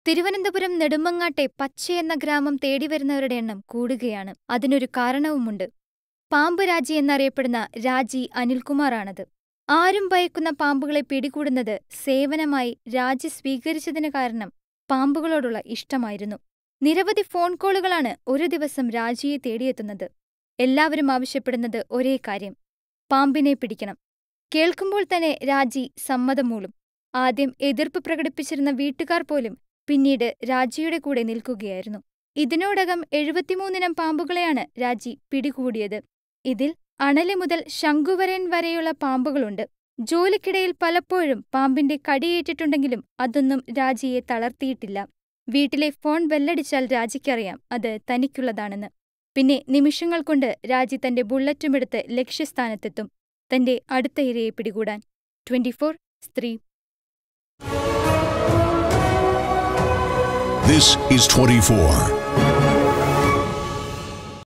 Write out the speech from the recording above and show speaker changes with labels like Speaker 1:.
Speaker 1: തിരുവനന്തപുരം നെടുമങ്ങാട്ടെ പച്ചയെന്ന ഗ്രാമം തേടിവരുന്നവരുടെ എണ്ണം കൂടുകയാണ് അതിനൊരു കാരണവുമുണ്ട് പാമ്പ് രാജി എന്നറിയപ്പെടുന്ന രാജി അനിൽകുമാറാണത് ആരും ഭയക്കുന്ന പാമ്പുകളെ പിടികൂടുന്നത് സേവനമായി രാജി സ്വീകരിച്ചതിന് കാരണം പാമ്പുകളോടുള്ള ഇഷ്ടമായിരുന്നു നിരവധി ഫോൺ കോളുകളാണ് ഒരു ദിവസം രാജിയെ തേടിയെത്തുന്നത് എല്ലാവരും ആവശ്യപ്പെടുന്നത് ഒരേ കാര്യം പാമ്പിനെ പിടിക്കണം കേൾക്കുമ്പോൾ തന്നെ രാജി സമ്മതം മൂളും ആദ്യം എതിർപ്പ് പ്രകടിപ്പിച്ചിരുന്ന വീട്ടുകാർ പോലും പിന്നീട് രാജിയുടെ കൂടെ നിൽക്കുകയായിരുന്നു ഇതിനോടകം എഴുപത്തിമൂന്നിനം പാമ്പുകളെയാണ് രാജി പിടികൂടിയത് ഇതിൽ അണലി മുതൽ ശംഖുവരൻ വരെയുള്ള പാമ്പുകളുണ്ട് ജോലിക്കിടയിൽ പലപ്പോഴും പാമ്പിന്റെ കടിയേറ്റിട്ടുണ്ടെങ്കിലും അതൊന്നും രാജിയെ തളർത്തിയിട്ടില്ല വീട്ടിലെ ഫോൺ ബെല്ലടിച്ചാൽ രാജിക്കറിയാം അത് തനിക്കുള്ളതാണെന്ന് പിന്നെ നിമിഷങ്ങൾ കൊണ്ട് രാജി തന്റെ ബുള്ളറ്റുമെടുത്ത് ലക്ഷ്യസ്ഥാനത്തെത്തും തന്റെ അടുത്ത ഇരയെ പിടികൂടാൻ ട്വന്റിഫോർ സ്ത്രീ
Speaker 2: This is 24.